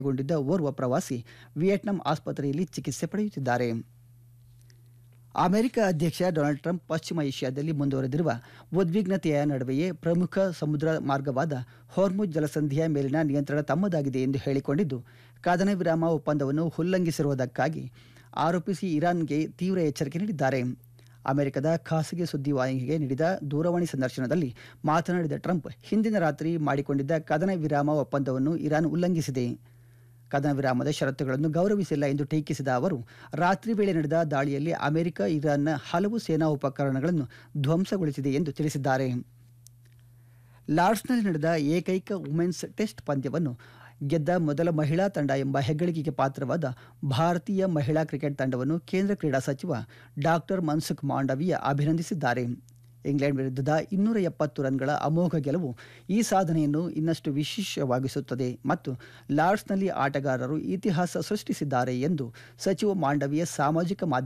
ಗೊಂಡಿದ್ದ ಓರ್ವ ಪ್ರವಾಸಿ ವಿಯೆಟ್ನಾಂ ಆಸ್ಪತ್ರೆಯಲ್ಲಿ ಚಿಕಿತ್ಸೆ ಪಡೆಯುತ್ತಿದ್ದಾರೆ ಅಮೆರಿಕ ಅಧ್ಯಕ್ಷ ಡೊನಾಲ್ಡ್ ಟ್ರಂಪ್ ಪಶ್ಚಿಮ ಏಷ್ಯಾದಲ್ಲಿ ಮುಂದುವರೆದಿರುವ ಉದ್ವಿಗ್ನತೆಯ ನಡುವೆಯೇ ಪ್ರಮುಖ ಸಮುದ್ರ ಮಾರ್ಗವಾದ ಹೊರ್ಮುಜ್ ಜಲಸಂಧಿಯ ಮೇಲಿನ ನಿಯಂತ್ರಣ ತಮ್ಮದಾಗಿದೆ ಎಂದು ಹೇಳಿಕೊಂಡಿದ್ದು ಕದನ ವಿರಾಮ ಒಪ್ಪಂದವನ್ನು ಉಲ್ಲಂಘಿಸಿರುವುದಕ್ಕಾಗಿ ಆರೋಪಿಸಿ ಇರಾನ್ಗೆ ತೀವ್ರ ಎಚ್ಚರಿಕೆ ನೀಡಿದ್ದಾರೆ ಅಮೆರಿಕದ ಖಾಸಗಿ ಸುದ್ದಿವಾಹಿನಿಗೆ ನೀಡಿದ ದೂರವಾಣಿ ಸಂದರ್ಶನದಲ್ಲಿ ಮಾತನಾಡಿದ ಟ್ರಂಪ್ ಹಿಂದಿನ ರಾತ್ರಿ ಮಾಡಿಕೊಂಡಿದ್ದ ಕದನ ವಿರಾಮ ಒಪ್ಪಂದವನ್ನು ಇರಾನ್ ಉಲ್ಲಂಘಿಸಿದೆ ಕದನ ವಿರಾಮದ ಷರತ್ತುಗಳನ್ನು ಗೌರವಿಸಿಲ್ಲ ಎಂದು ಟೀಕಿಸಿದ ಅವರು ರಾತ್ರಿ ವೇಳೆ ನಡೆದ ದಾಳಿಯಲ್ಲಿ ಅಮೆರಿಕ ಇರಾನ್ನ ಹಲವು ಸೇನಾ ಉಪಕರಣಗಳನ್ನು ಧ್ವಂಸಗೊಳಿಸಿದೆ ಎಂದು ತಿಳಿಸಿದ್ದಾರೆ ಲಾರ್ಡ್ಸ್ನಲ್ಲಿ ನಡೆದ ಏಕೈಕ ವುಮೆನ್ಸ್ ಟೆಸ್ಟ್ ಪಂದ್ಯವನ್ನು ಗೆದ್ದ ಮೊದಲ ಮಹಿಳಾ ತಂಡ ಎಂಬ ಹೆಗ್ಗಳಿಕೆಗೆ ಪಾತ್ರವಾದ ಭಾರತೀಯ ಮಹಿಳಾ ಕ್ರಿಕೆಟ್ ತಂಡವನ್ನು ಕೇಂದ್ರ ಕ್ರೀಡಾ ಸಚಿವ ಡಾಕ್ಟರ್ ಮನ್ಸುಖ್ ಮಾಂಡವೀಯ ಅಭಿನಂದಿಸಿದ್ದಾರೆ ಇಂಗ್ಲೆಂಡ್ ವಿರುದ್ಧದ ಇನ್ನೂರ ಎಪ್ಪತ್ತು ರನ್ಗಳ ಅಮೋಘ ಗೆಲುವು ಈ ಸಾಧನೆಯನ್ನು ಇನ್ನಷ್ಟು ವಿಶೇಷವಾಗಿಸುತ್ತದೆ ಮತ್ತು ಲಾರ್ಡ್ಸ್ನಲ್ಲಿ ಆಟಗಾರರು ಇತಿಹಾಸ ಸೃಷ್ಟಿಸಿದ್ದಾರೆ ಎಂದು ಸಚಿವ ಮಾಂಡವೀಯ ಸಾಮಾಜಿಕ ಮಾಧ್ಯಮ